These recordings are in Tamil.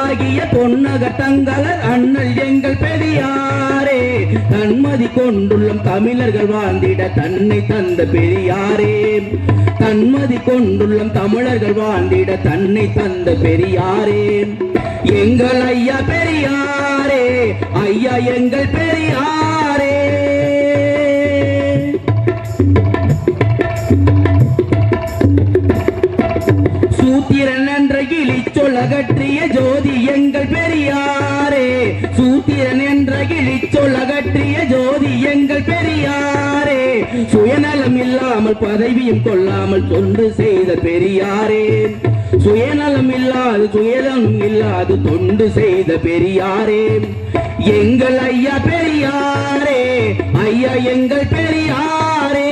பொருளாகிய பொன்னகத்தங்களர் அண்ணல் எங்கள் பெரியாரே தன்மதி கொண்டுள்ளம் தமிழர்கள் வாழ்ந்திட தன்னை தந்த பெரியாரே தன்மதி கொண்டுள்ளம் தமிழர்கள் வாழ்ந்திட தன்னை தந்த பெரியாரே எங்கள் ஐயா பெரியாரே ஐயா எங்கள் பெரியாரே சூத்திரன் என்ற கிளி சொல்லகற்றிய ஜோதி எங்கள் பெரியாரே சூத்திரன் என்ற கிளி சொல்லகற்றிய ஜோதி எங்கள் பெரியாரே சுயநலம் இல்லாமல் பதவியும் கொள்ளாமல் தொண்டு செய்த பெரியாரே சுயநலம் இல்லாது சுயநலம் இல்லாது தொண்டு செய்த பெரியாரே எங்கள் ஐயா பெரியாரே ஐயா எங்கள் பெரியாரே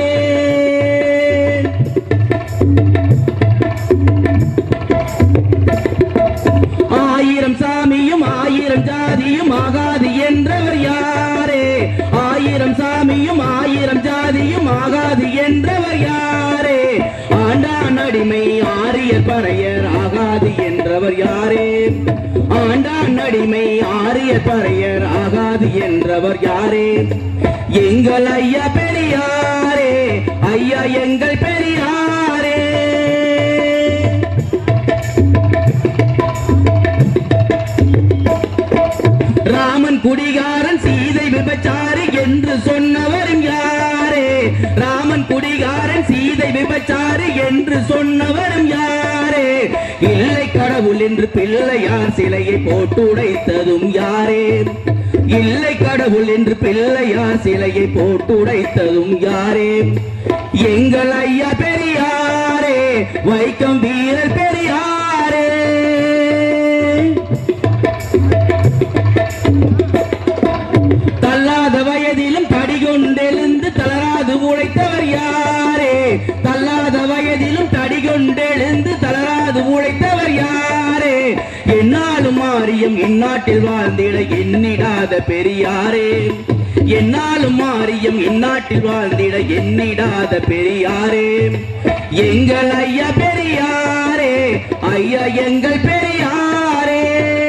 ஆயிரம் சாமியும் ஆயிரம் ஜாதியும் ஆகாது என்றவர் யாரே ஆயிரம் சாமியும் ஆயிரம் ஜாதியும் ஆகாது என்றவர் யாரே ஆண்டான் அடிமை ஆரியர் பறையர் ஆகாது என்றவர் யாரே ஆண்டான் அடிமை ஆரியர் பறையர் ஆகாது என்றவர் யாரே எங்கள் ஐயா பெரியாரே ஐயா எங்கள் பெரியாரே ராமன் குடிகாரன் சீதை விபச்சாரி என்று சொன்னவரும் யாரே ராமன் குடிகாரன் சீதை விபச்சாரி என்று சொன்னவரும் யாரே இல்லை கடவுள் என்று பிள்ளையார் சிலையை போட்டு உடைத்ததும் யாரே இல்லை கடவுள் என்று பிள்ளையார் சிலையை போட்டு உடைத்ததும் யாரே எங்கள் ஐயா பெரியாரே வைக்கம் வீரர் பெரியாரே தள்ளாத வயதிலும் தடிகொண்டெழுந்து தளராது உழைத்தவர் யாரே தள்ளாத வயதிலும் தடிகொண்டெழுந்து தளராது உழைத்தவர் யாரே என்னாலும் மாறியும் இந்நாட்டில் வாழ்ந்திட எண்ணிடாத பெரியாரே என்னாலும் மாறியும் இந்நாட்டில் வாழ்ந்திட எண்ணிடாத பெரியாரே எங்கள் ஐயா பெரியாரே ஐயா எங்கள் பெரியாரே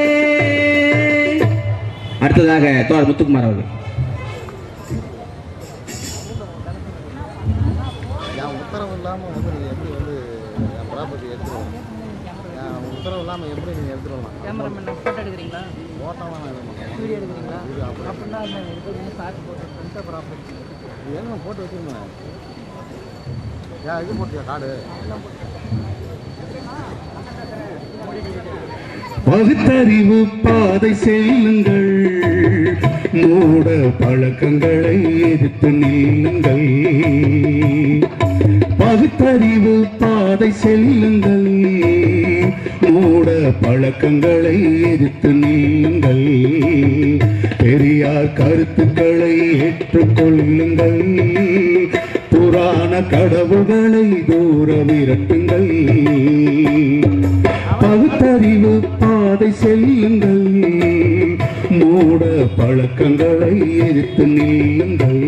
அடுத்ததாக தோழர் முத்துக்குமார் அவர்கள் என் உத்தரவு இல்லாமல் வந்து நீங்கள் எப்படி வந்து என் ப்ராப்பர்ட்டி எடுத்துருவோம் என் உத்தரவு இல்லாமல் எப்படி நீங்கள் எடுத்துருவலாம் கேமராமேன் ஃபோட்டோ எடுக்கிறீங்களா ஓட்டமாக நான் இது வீடியோ எடுக்கிறீங்களா இது அப்படி அப்படின்னா அந்த இது சாக்கு போட்டு ஃப்ரண்ட்டாக ப்ராப்பர்ட்டி இது என்ன போட்டு வச்சுருந்தேன் ஏன் இது போட்டியா கார்டு பகுத்தறிவு பாதை செல்லுங்கள் மூட பழக்கங்களை எதிர்த்து நில்லுங்கள் பகுத்தறிவு பாதை செல்லுங்கள் மூட பழக்கங்களை எதிர்த்து நில்லுங்கள் பெரியார் கருத்துக்களை ஏற்றுக்கொள்ளுங்கள் புராண கடவுள்களை தூர விரட்டுங்கள் பகுத்தறிவு பாதை செல்லுங்கள் மூட பழக்கங்களை எதிர்த்து நில்லுங்கள்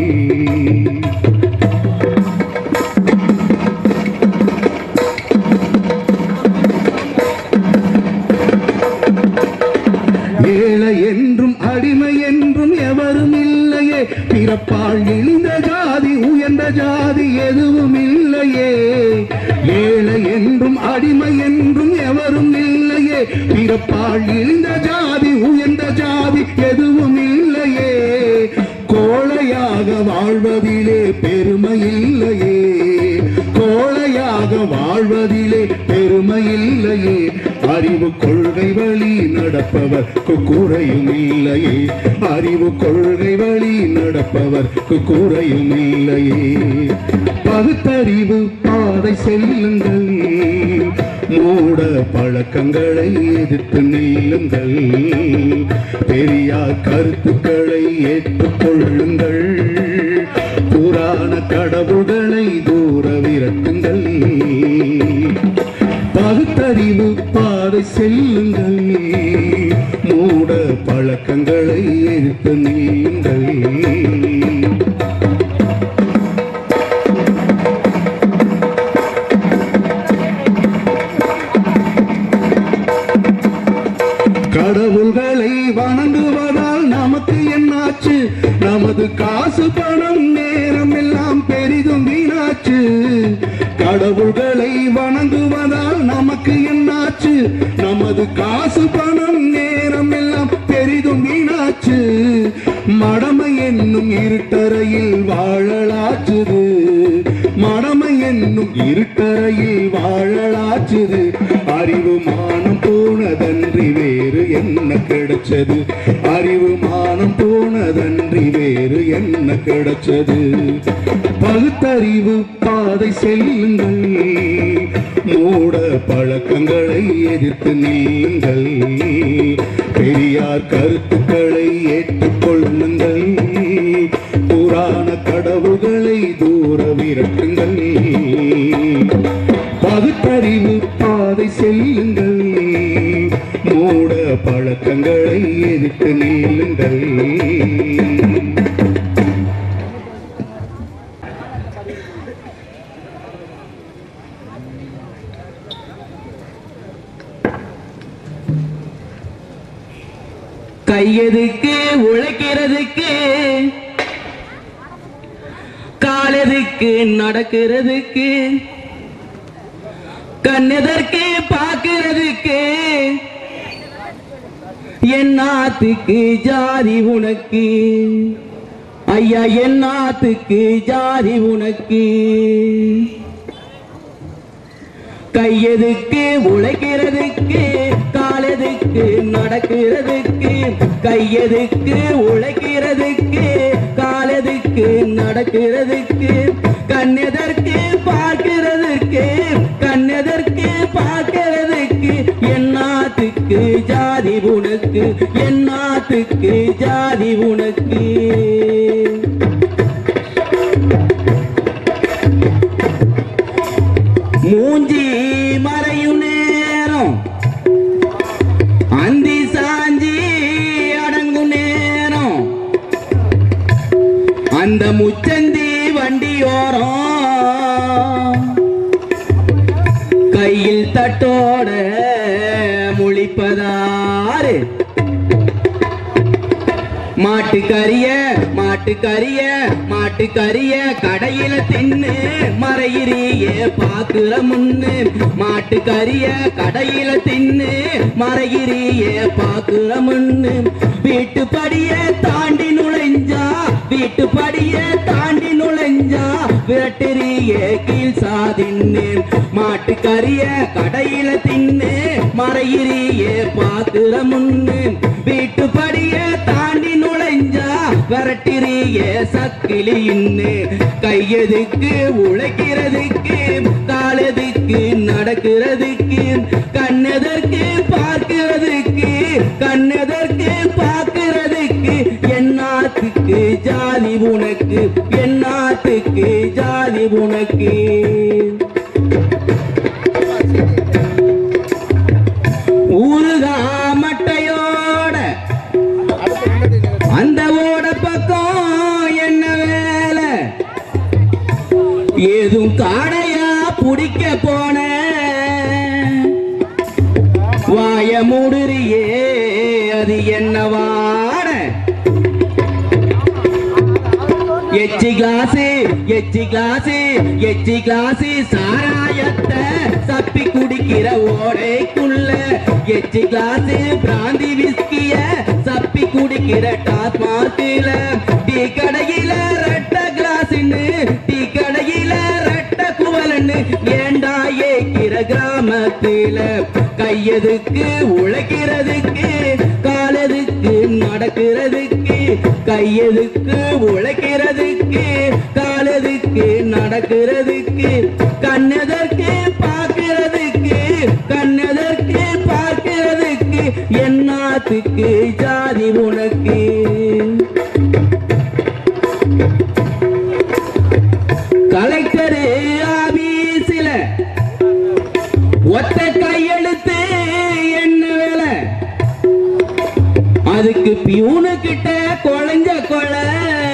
ஏழை என்றும் அடிமை என்றும் எவரும் இல்லையே பிறப்பால் இழிந்த ஜாதி உயர்ந்த ஜாதி எதுவும் இல்லையே ஏழை என்றும் அடிமை என்றும் எவரும் இல்லையே பிறப்பால் இழிந்த ஜாதி உயர்ந்த ஜாதி எதுவும் இல்லையே கோழையாக வாழ்வதிலே பெருமை இல்லையே கோழையாக வாழ்வதிலே பெருமை இல்லையே அறிவு கொள்கை வழி நடப்பவர் குறையும் இல்லையே அறிவு கொள்கை வழி நடப்பவர் குறையும் இல்லையே பகுத்தறிவு பாதை செல்லுங்கள் மூட பழக்கங்களை எதிர்த்து நில்லுங்கள் பெரியார் கருத்துக்களை ஏற்றுக்கொள்ளுங்கள் புராண கடவுள்களை தூர விரட்டுங்கள் பகுத்தறிவு பாதை செல்லுங்கள் மூட பழக்கங்களை எதிர்த்து நில்லுங்கள் கடவுள்களை வணங்குவதால் நமக்கு என்னாச்சு நமது காசு பணம் நேரம் எல்லாம் பெரிதும் வீணாச்சு கடவுள்களை வணங்குவதால் நமக்கு என்னாச்சு நமது காசு பணம் நேரம் எல்லாம் பெரிதும் வீணாச்சு மடமை என்னும் இருட்டறையில் வாழலாச்சுது மடமை என்னும் இருட்டறையில் வாழலாச்சுது அறிவு மானம் போனதன்றி வேறு என்ன கிடைச்சது அறிவு மானம் போனதன்றி வேறு என்ன கிடைச்சது பகுத்தறிவு பாதை செல்லுங்கள் மூட பழக்கங்களை எதிர்த்து நீங்கள் பெரியார் கருத்துக்களை ஏற்றுக்கொள்ளுங்கள் புராண கடவுள்களை தூர விரட்டுங்கள் பகுத்தறிவு பாதை செல்லுங்கள் மூட பழக்கங்களை எதிர்த்து நீளுங்கள் கையதுக்கு உழைக்கிறதுக்கு காலதுக்கு நடக்கிறதுக்கு கண்ணெதற்கு பார்க்கிறதுக்கு என்னாத்துக்கு ஜாதி உனக்கு ஐயா என்னாத்துக்கு ஜாதி உனக்கு கையதுக்கு உழைக்கிறதுக்கு காலதுக்கு நடக்கிறதுக்கு கையதுக்கு உழைக்கிறதுக்கு காலதுக்கு நடக்கிறதுக்கு கண்ணெதற்கு பார்க்கிறதுக்கு கண்ணெதற்கு பார்க்கிறதுக்கு என்னாத்துக்கு ஜாதி உனக்கு என்னாத்துக்கு ஜாதி உனக்கு மூஞ்சி மறையும் நேரம் அந்தி சாஞ்சி அடங்கும் நேரம் அந்த முச்சந்தி வண்டியோரம் கையில் தட்டோட முழிப்பதாரு மாட்டுக்கறிய மாட்டுக்கறிய மாட்டுக்கறிய கடையில தின்னு மறையிறிய பாக்குற முன்னு மாட்டுக்கறிய கடையில தின்னு மறையிறிய பாக்குற முன்னு வீட்டு படிய தாண்டி நுழைஞ்சா வீட்டு படிய தாண்டி நுழைஞ்சா விரட்டுறிய கீழ் சாதின்னு மாட்டுக்கறிய கடையில தின்னு மறையிறிய பாக்குற முன்னு வீட்டு படிய தாண்டி நுழைஞ்சா விரட்டிறிய சக்கிலி இன்னு கையதுக்கு உழைக்கிறதுக்கு காலதுக்கு நடக்கிறதுக்கு கண்ணதற்கு பார்க்கிறதுக்கு கண்ணதற்கு பார்க்கிறதுக்கு என்னாத்துக்கு ஜாதி உனக்கு என்னாத்துக்கு ஜாதி உனக்கு ஊருகா மட்டையோட அந்த ஓட பக்கம் என்ன வேலை ஏதும் காடையா பிடிக்க போன வாய மூடுறியே அது என்ன வாட எச்சி கிளாஸு எச்சி கிளாஸு எச்சி கிளாஸு சாராயத்தை சப்பி குடிக்கிற ஓடைக்குள்ள எச்சி கிளாஸு பிராந்தி விஸ்கிய சப்பி குடிக்கிற டாஸ்மார்க்கில டீ கடையில ரெட்ட கிளாஸ்ன்னு டீ கடையில ரெட்ட குவலன்னு ஏண்டா ஏக்கிற கிராமத்தில கையதுக்கு உழைக்கிறதுக்கு காலதுக்கு நடக்கிறதுக்கு கையதுக்கு உழைக்கிறதுக்கு காலதுக்கு நடக்கிறதுக்கு கண்ணதற்கு பார்க்கிறதுக்கு கண்ணதற்கு பார்க்கிறதுக்கு என்னாத்துக்கு ஜாதி உனக்கு கலெக்டர் ஆபீஸில ஒத்த கையெழுத்து என்ன வேலை அதுக்கு பியூனு கிட்ட குழஞ்ச கொலை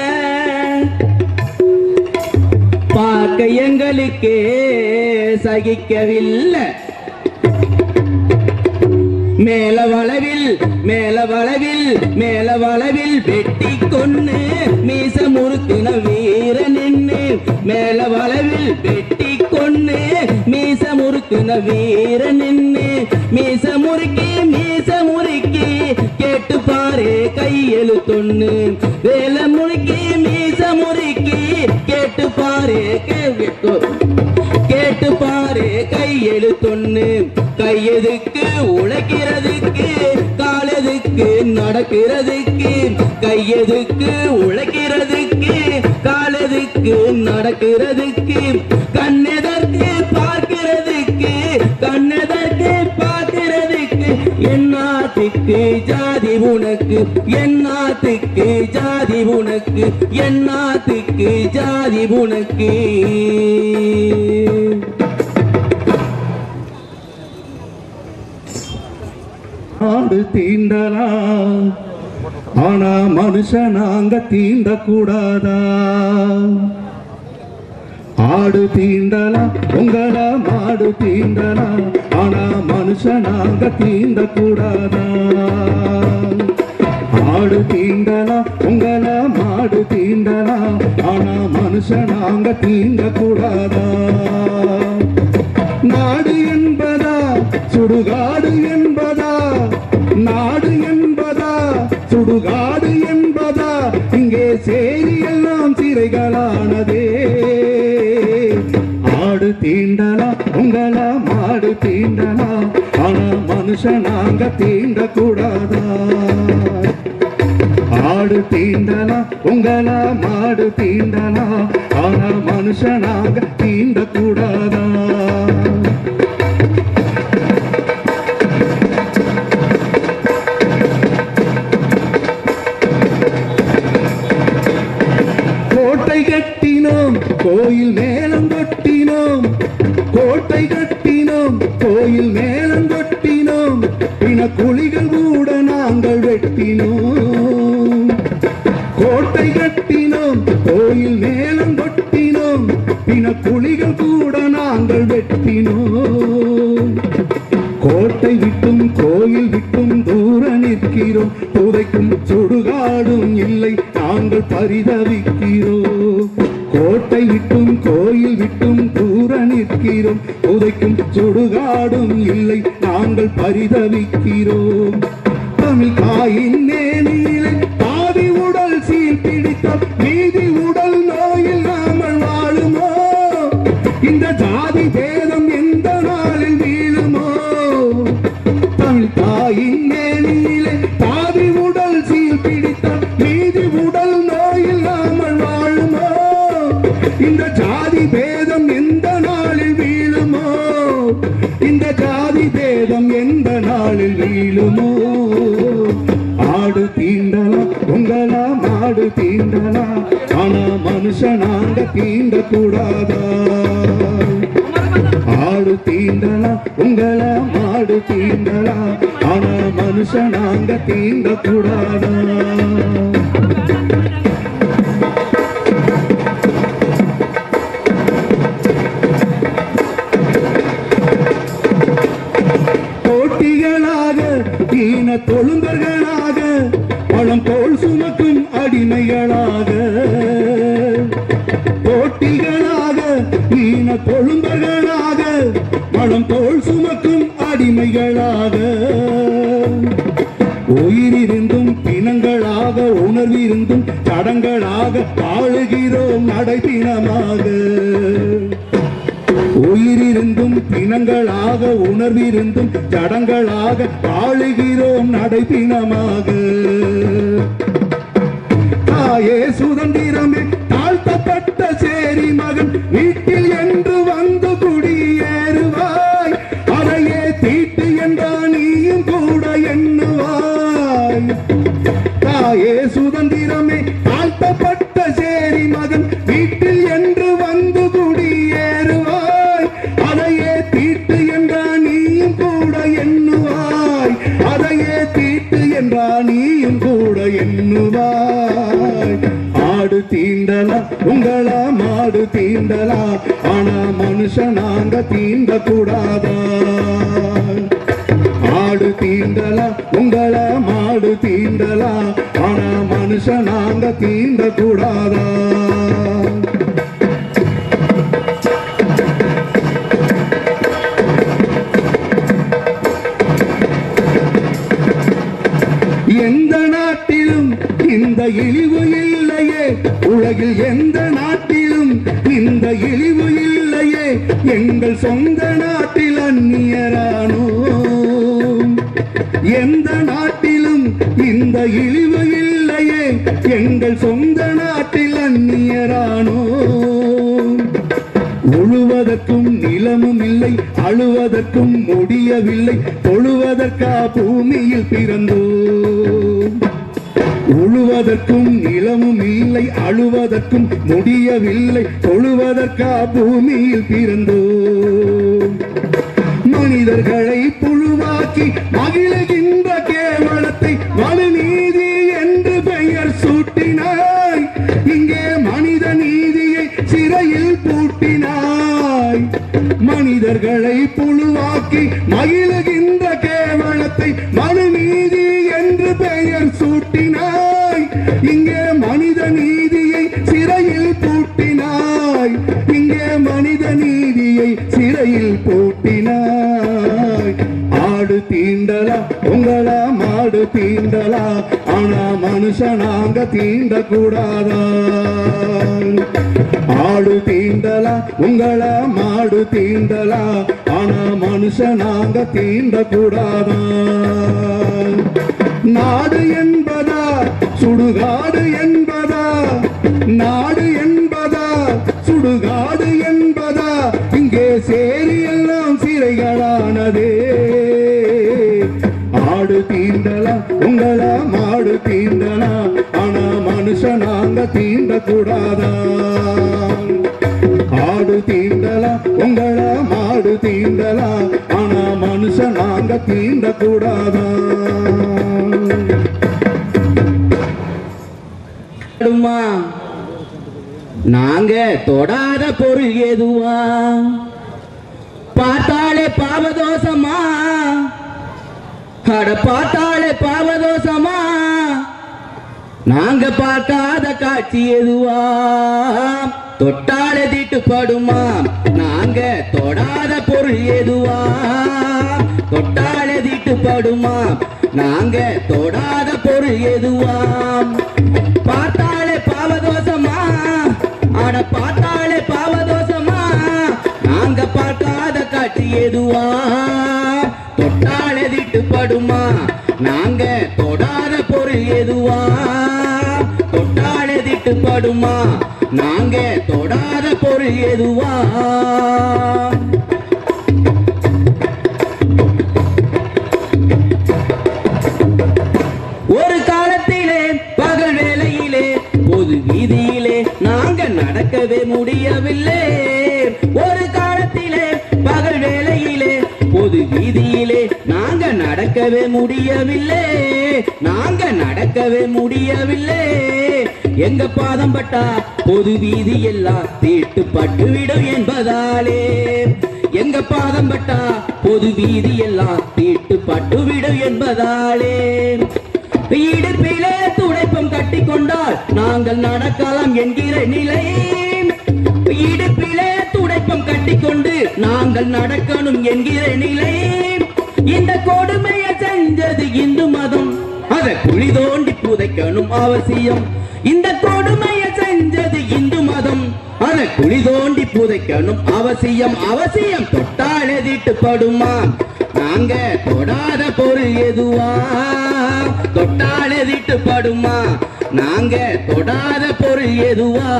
பார்க்க எங்களுக்கே சகிக்கவில்லை மேல வளவில் மேல வளவில் மேல வளவில் வெட்டி கொன்னு மீச முறுக்குன வீர நின்னு மேல வளவில் வெட்டி கொன்னு மீச முறுக்குன வீர நின்னு மீச முறுக்கி மீச முறுக்கி கேட்டு பாரு கையெழுத்தொன்னு வேல முறுக்கி மீச முறுக்கி கேட்டு பாரு கேட்டு கேட்டு பாரு கையெழுத்தொன்னு கையெதுக்கு உழைக்கிறதுக்கு காலெதுக்கு நடக்கிறதுக்கு கையெதுக்கு உழைக்கிறதுக்கு காலெதுக்கு நடக்கிறதுக்கு கண்ணெதற்கு பார்க்கிறதுக்கு கண்ணெதற்கு பார்க்கிறதுக்கு என்னாத்துக்கு ஜாதி உனக்கு என்னாத்துக்கு ஜாதி உனக்கு என்னாத்துக்கு ஜாதி உனக்கு ஆடு தீண்டலாம் ஆனா மனுஷன் நாங்க தீண்ட கூடாதா ஆடு தீண்டலாம் உங்கள மாடு தீண்டலாம் ஆனா மனுஷன் நாங்க தீண்ட கூடாதா ஆடு தீண்டலாம் உங்கள மாடு தீண்டலாம் ஆனா மனுஷன் நாங்க தீண்ட கூடாதா நாடு என்பதா சுடுகாடு என்பதா நாடு என்பதா சுடுகாடு என்பதா இங்கே சேரி எல்லாம் சிறைகளானதே ஆடு தீண்டலா உங்களா மாடு தீண்டலா ஆனா மனுஷன் நாங்க தீண்ட கூடாதா ஆடு தீண்டலா உங்களா மாடு தீண்டலா ஆனா மனுஷனாக தீண்ட கூடாதா கோட்டை கட்டினோம் கோயில் மேலம் கொட்டினோம் கோட்டை கட்டினோம் கோயில் மேலம் கொட்டினோம் பின குழிகள் கூட நாங்கள் வெட்டினோம் கோட்டை கட்டினோம் கோயில் மேலம் கொட்டினோம் பின குழிகள் கூட நாங்கள் வெட்டினோம் கோட்டை விட்டும் கோயில் விட்டும் தூர நிற்கிறோம் புதைக்கும் சுடுகாடும் இல்லை நாங்கள் பரிதவிக்கிறோம் கோட்டை விட்டும் கோயில் விட்டும் தூர நிற்கிறோம் புதைக்கும் சுடுகாடும் இல்லை நாங்கள் பரிதவிக்கிறோம் தமிழ் தாயின் நேனிலே பாதி உடல் சீல் பிடித்தால் மீதி உடல் நோயில் நாமல் வாழுமோ இந்த ஜாதி பேதம் எந்த நாளில் வீழுமோ தமிழ் தாயின் மேனிலே பாதி உடல் சீல் பிடித்தால் மீதி உடல் நோயில் நாமல் வாழுமோ இந்த ஜாதி பேதம் எந்த நாளில் வீழுமோ இந்த ஜாதி பேதம் எந்த நாளில் வீழுமோ ஆடு தீண்டலா உங்களா மாடு தீண்டலா ஆனா மனுஷனாங்க தீண்ட கூடாதா ஆடு தீண்டலா உங்களா மாடு தீண்டலா ஆனா மனுஷனாங்க தீண்ட கூடாதா போட்டிகளாக ஈன தொழும்பர்களாக பழம் தோல் சுமக்கும் அடிமைகளாக போட்டிகளாக ஈன தொழும்பர்களாக பழம் தோல் சுமக்கும் அடிமைகளாக உயிரிருந்தும் பிணங்களாக உணர்விருந்தும் தடங்களாக வாழுகிறோம் நடைப்பிணமாக உயிரிருந்தும் பிணங்களாக உணர்விருந்தும் ஜடங்களாக வாழுகிறோம் நடைப்பிணமாக தாயே சுதந்திரமே தாழ்த்தப்பட்ட சேரி மகன் வீட்டில் என்று வந்து குடியேறுவாய் அதையே தீட்டு என்றா நீயும் கூட எண்ணுவாய் தாயே சுதந்திரமே தாழ்த்தப்பட்ட சேரி மகன் வீட்டில் என்று வந்து குடியேறுவாய் அதையே தீட்டு என்றா நீயும் கூட எண்ணுவாய் அதையே தீட்டு என்றா நீயும் கூட எண்ணுவாய் ஆடு தீண்டலா உங்களா மாடு தீண்டலா ஆனா மனுஷனாங்க தீண்ட கூடாதா ஆடு ஆடு தீண்டலாம் உங்களை மாடு தீண்டலாம் ஆனா மனுஷன் நாங்க தீண்ட கூடாதா எந்த நாட்டிலும் இந்த இழிவு இல்லையே உலகில் எந்த நாட்டிலும் இந்த இழிவு இல்லையே எங்கள் சொந்த நாட்டில் அந்நியரானோ எந்த நாட்டிலும் இந்த இழிவு இல்லையே எங்கள் சொந்த நாட்டில் அந்நியரானோ உழுவதற்கும் நிலமும் இல்லை அழுவதற்கும் முடியவில்லை தொழுவதற்கா பூமியில் பிறந்தோம் உழுவதற்கும் நிலமும் இல்லை அழுவதற்கும் முடியவில்லை தொழுவதற்கா பூமியில் பிறந்தோம் மனிதர்களை புழுவாக்கி மகிழுகின்ற கேவலத்தை மனுநீதி என்று பெயர் சூட்டினாய் இங்கே மனித நீதியை சிறையில் பூட்டினாய் மனிதர்களை புழுவாக்கி மகிழுகின்ற கேவலத்தை மனுநீதி என்று பெயர் சூட்டினாய் இங்கே மனித நீதியை சிறையில் பூட்டினாய் இங்கே மனித நீதியை சிறையில் பூட்டினாய் ஆடு தீண்டலா உங்களா மாடு தீண்டலா ஆனா மனுஷனாங்க தீண்ட கூடாதா ஆடு தீண்டலா உங்களா மாடு தீண்டலா ஆனா மனுஷனாங்க தீண்ட கூடாதா நாடு என்பதா சுடுகாடு என்பதா நாடு என்பதா சுடுகாடு என்பதா இங்கே சேரி எல்லாம் சிறைகளானதே ஆடு தீண்டலா உங்களா மாடு தீண்டலா ஆனா மனுஷனாங்க தீண்ட கூடாதா ஆடு தீண்டலா உங்களா மாடு தீண்டலா ஆனா மனுஷனாங்க தீண்ட கூடாதா ஆடுமா நாங்க தொடாத பொருள் எதுவா பார்த்தாலே பாவதோஷமா அட பார்த்தாலே பாவதோஷமா நாங்க பார்க்காத காட்சி எதுவா தொட்டாலே தீட்டுப்படுமா நாங்க தொடாத பொருள் எதுவா தொட்டாலே தீட்டுப்படுமா நாங்க தொடாத பொருள் எதுவா பார்த்தாலே பாவதோஷமா அட பார்த்தாலே பாவதோஷமா நாங்க பார்க்காத காட்சி எதுவா தொட்டாலே தீட்டுப்படுமா நாங்க தொடாத பொருள் எதுவா தொட்டாலே தீட்டுப்படுமா நாங்க தொடாத பொருள் எதுவா ஒரு காலத்திலே பகல் வேளையிலே பொது வீதியிலே நாங்க நடக்கவே முடியவில்லை ஒரு காலத்திலே பகல் வேளையிலே பொது வீதியிலே நாங்க நடக்கவே முடியவில்லை நாங்க நடக்கவே முடியவில்லை எங்க பாதம் பட்டா பொது வீதி எல்லாம் தீட்டு பட்டுவிடும் என்பதாலே எங்க பாதம் பட்டா பொது வீதி எல்லாம் தீட்டு பட்டுவிடும் என்பதாலே இடுப்பிலே துடைப்பம் கட்டி கொண்டால் நாங்கள் நடக்கலாம் என்கிற நிலை இடுப்பிலே துடைப்பம் கட்டிக்கொண்டு நாங்கள் நடக்கணும் என்கிற நிலை இந்த கொடுமையை செஞ்சது இந்து மதம் அதை குழி தோண்டி புதைக்கணும் அவசியம் இந்த கொடுமையை செஞ்சது இந்து மதம் அதை குழி தோண்டி புதைக்கணும் அவசியம் அவசியம் தொட்டால் எதிட்டுப்படுமா நாங்க தொடாத பொருள் எதுவா தொட்டால் எதிட்டுப்படுமா நாங்க தொடாத பொருள் எதுவா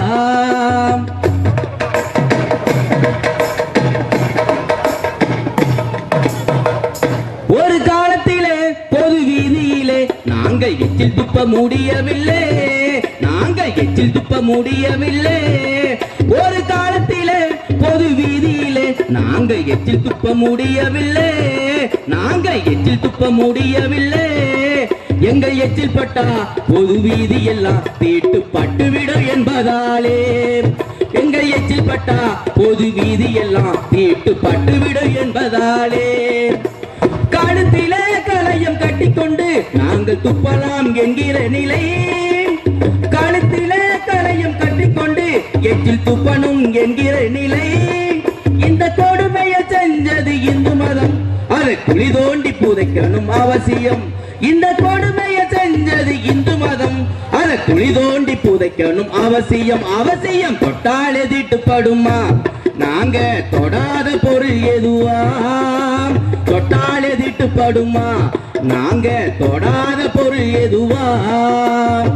ஒரு காலத்திலே பொது வீதியிலே நாங்க எச்சில் துப்ப முடியவில்லை நாங்க எச்சில் துப்ப முடியவில்லை ஒரு காலத்திலே பொது வீதியிலே நாங்க எச்சில் துப்ப முடியவில்லை நாங்க எச்சில் துப்ப முடியவில்லை எங்க எச்சில் பட்டா பொது வீதி எல்லாம் தீட்டு பட்டுவிடும் என்பதாலே எங்க எச்சில் பட்டா பொது வீதி எல்லாம் தீட்டு பட்டுவிடும் என்பதாலே கழுத்திலே களையம் கட்டிக்கொண்டு நாங்கள் துப்பலாம் என்கிற நிலை கழுத்திலே களையம் கட்டிக்கொண்டு எச்சில் துப்பனும் என்கிற நிலை இந்த கொடுமையை செஞ்சது இந்து மதம் அதை குழி தோண்டி புதைக்கணும் அவசியம் இந்த கொடுமையை செஞ்சது இந்து மதம் அதை குழி தோண்டி புதைக்கணும் அவசியம் அவசியம் தொட்டால் எதிட்டுப்படுமா நாங்க தொடாத பொருள் எதுவாம் தொட்டால் எதிட்டுப்படுமா நாங்க தொடாத பொருள் எதுவாம்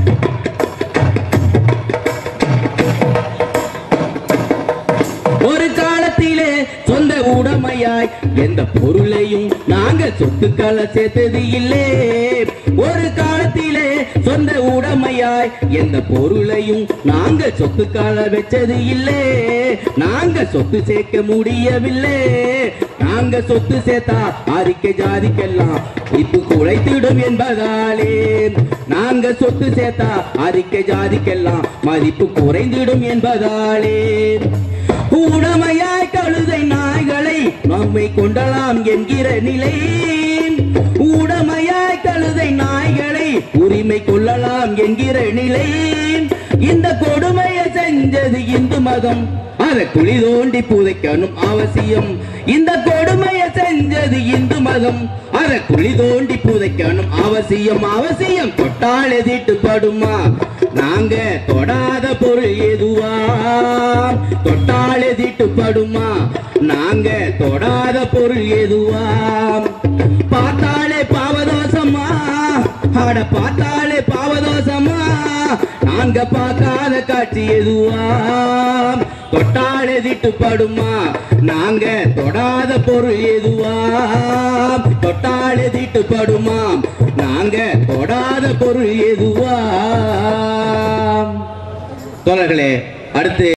ஒரு காலத்திலே சொந்த உடமையாய் எந்த பொருளையும் நாங்க சொத்துக்களை சேர்த்தது இல்லே ஒரு காலத்திலே சொந்த உடமையாய் எந்த பொருளையும் நாங்க சொத்துக்களை வச்சது இல்லே நாங்க சொத்து சேர்க்க முடியவில்லை நாங்க சொத்து சேர்த்தா அறிக்கை ஜாதிக்கெல்லாம் இப்போ குலைத்திடும் என்பதாலே நாங்க சொத்து சேர்த்தா அறிக்கை ஜாதிக்கெல்லாம் மதிப்பு குறைந்திடும் என்பதாலே உடமையாய் கழுதை நாய்களை நம்மை கொண்டலாம் என்கிற நிலை உடமையாய் கழுதை நாய்களை உரிமை கொள்ளலாம் என்கிற நிலை இந்த கொடுமையை செஞ்சது இந்து மதம் அதை குழி தோண்டி புதைக்கணும் அவசியம் இந்த கொடுமையை செஞ்சது இந்து மதம் அதை குழி தோண்டி புதைக்கணும் அவசியம் அவசியம் தொட்டால் எதிட்டுப்படுமா நாங்க தொடாத பொருள் எதுவாம் தொட்டால் எதிட்டுப்படுமா நாங்க தொடாத பொருள் எதுவாம் பார்த்தாலே பாவதோஷமா அட பார்த்தாலே பாவதோஷமா நாங்க பார்க்காத காட்சி எதுவாம் தொட்டால் எதிட்டுப்படுமா நாங்க தொடாத பொருள் எதுவாம் தொட்டால் எதிட்டுப்படுமாம் நாங்க தொடாத பொருள் எதுவாம் தோழர்களே அடுத்து